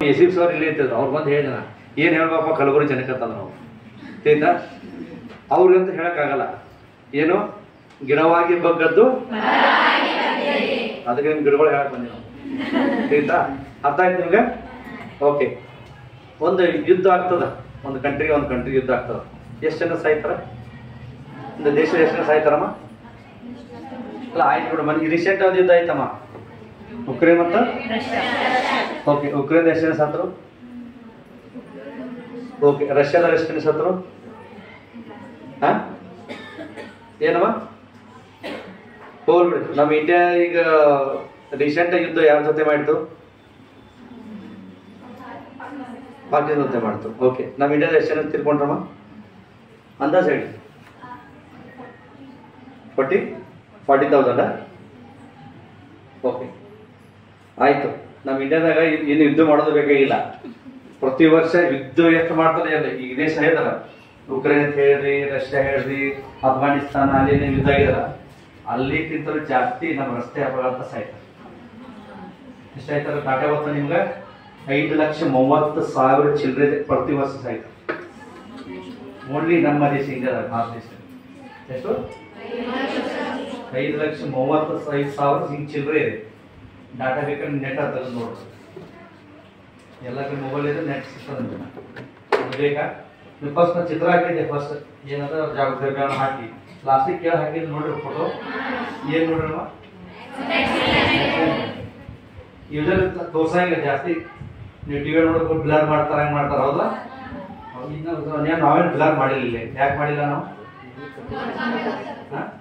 K C sir ಇಲ್ಲಿ ಇರ್ತಿದ್ರು ಅವ್ರು ಬಂದು ಹೇಳಿದ ಏನು ಹೇಳ್ಬೇಕಪ್ಪ ಕಲಬುರಗಿ ಜನಕ್ಕೆ ಅಂತಂದ್ರು ನಾವು ತಿಳಿತಾ ಅವ್ರಿಗಂತ ಹೇಳಕ್ಕಾಗಲ್ಲ ಏನು ಗಿಡವಾಗಿ ಬಗ್ಗದ್ದು ಅದಕ್ಕೆ ನಿಮ್ ಗಿಡಗಳು ಹೇಳಕ್ ಬಂದಿ ನಾವು ತಿಳಿತಾ ಅರ್ಥ ಆಯ್ತು ನಿಮ್ಗೆ ಓಕೆ ಒಂದು ಯುದ್ಧ ಆಗ್ತದ ಒಂದು ಕಂಟ್ರಿಗೆ ಒಂದು ಕಂಟ್ರಿ ಯುದ್ಧ ಆಗ್ತದ ಎಷ್ಟು ಜನ ಸಾಯ್ತಾರ ಒಂದು ದೇಶ ಎಷ್ಟು ಜನ ಸಾಯ್ತಾರಮ್ಮ ಅಲ್ಲ ಆಯ್ತು ಬಿಡು ಮನೆ ರೀಸೆಂಟ್ ಒಂದು ಯುದ್ಧ ಆಯ್ತಮ್ಮ ಉಕ್ರೇನ್ ಮತ್ತು ಓಕೆ ಉಕ್ರೇನ್ ಎಷ್ಟು ಜನ ಸತ್ರು ಓಕೆ ರಷ್ಯಾದ ಎಷ್ಟು ಜನ ಸತ್ರು ಹಾ ಏನಮ್ಮ ಹೋಗ್ಬಿಡಿ ನಮ್ಮ ಇಂಡಿಯಾ ಈಗ ರೀಸೆಂಟ್ ಯುದ್ಧ ಯಾರ ಜೊತೆ ಮಾಡಿತು ಪಾಕಿಸ್ತಾನ ಜೊತೆ ಮಾಡ್ತು ಓಕೆ ನಮ್ಮ ಇಂಡಿಯಾದ ಎಷ್ಟು ಜನ ತಿರ್ಕೊಂಡ್ರಮ್ಮ ಅಂದಾಜು ಹೇಳಿ ಫಾರ್ಟಿ ಫಾರ್ಟಿ ತೌಸಂಡ ಓಕೆ ಆಯ್ತು ನಮ್ಮ ಇಂಡಿಯಾದಾಗ ಇನ್- ಇನ್ನು ಯುದ್ಧ ಮಾಡೋದು ಬೇಕಾಗಿಲ್ಲ ಪ್ರತಿ ವರ್ಷ ಯುದ್ಧ ಎಷ್ಟು ಮಾಡ್ತಾರೆ ಎಲ್ಲ ಈಗ ದೇಶ ಹೇಳ್ತಾರ ಉಕ್ರೇನ್ ಅಂತ ಹೇಳ್ರಿ ರಷ್ಯಾ ಹೇಳ್ರಿ ಅಫ್ಘಾನಿಸ್ತಾನ ಅಲ್ಲಿ ಏನೇನ್ ಯುದ್ಧ ಆಗಿದಾರ ಅಲ್ಲಿಕ್ಕಿಂತಲೂ ಜಾಸ್ತಿ ನಮ್ಮ ರಸ್ತೆ ಅಪಘಾತ ಸಾಯ್ತಾರೆ ಎಷ್ಟಾಯ್ತಾರ ಟಾಟಾ ಗೊತ್ತಾ ನಿಮ್ಗೆ ಐದು ಲಕ್ಷ ಮೂವತ್ತು ಸಾವಿರ ಚಿಲ್ಲರೆ ಪ್ರತಿ ವರ್ಷ ಸಾಯ್ತಾರೆ ಓನ್ಲಿ ನಮ್ಮ ದೇಶ ಇಂಡಿಯಾದಾಗ ಭಾರತ ದೇಶ ಎಷ್ಟು ಐದು ಲಕ್ಷ ಮೂವತ್ತು ಐದು ಸಾವಿರ ಹಿಂಗ್ ಚಿಲ್ಲರೆ ಇದೆ ಡಾಟಾ ಬೇಕಾದ್ರೆ ನೆಟ್ ತೆಗೆದು ನೋಡ್ರಿ ಎಲ್ಲಕ್ಕೆ ಮೊಬೈಲ್ ಇದೆ ನೆಟ್ ಸಿಗ್ತದೆ ಅದು ಬೇಕಾ ನೀವು ಫಸ್ಟ್ ನಾನು ಚಿತ್ರ ಹಾಕಿದ್ದೆ ಫಸ್ಟ್ ಏನಂದ್ರೆ ಜಾಗೃತಿ ಹಾಕಿ ಲಾಸ್ಟಿಗೆ ಕೇಳಿ ಹಾಕಿದ್ದು ನೋಡ್ರಿ ಫೋಟೋ ಏನು ನೋಡ್ರಮ್ಮ ಯೂಸರ್ ತೋರ್ಸಂಗಿಲ್ಲ ಜಾಸ್ತಿ ನೀವು ಟಿವಿ ನೋಡೋಕೆ ಬ್ಲರ್ ಮಾಡ್ತಾರ ಹೆಂಗ್ ಮಾಡ್ತಾರ ಹೌದಾ ಇನ್ನು ನಾವೇನು ಬ್ಲರ್ ಮಾಡಿಲ್ಲ ಇಲ್ಲಿ ಯಾಕೆ ಮಾಡಿಲ್ಲ ನಾವು ಹಾ?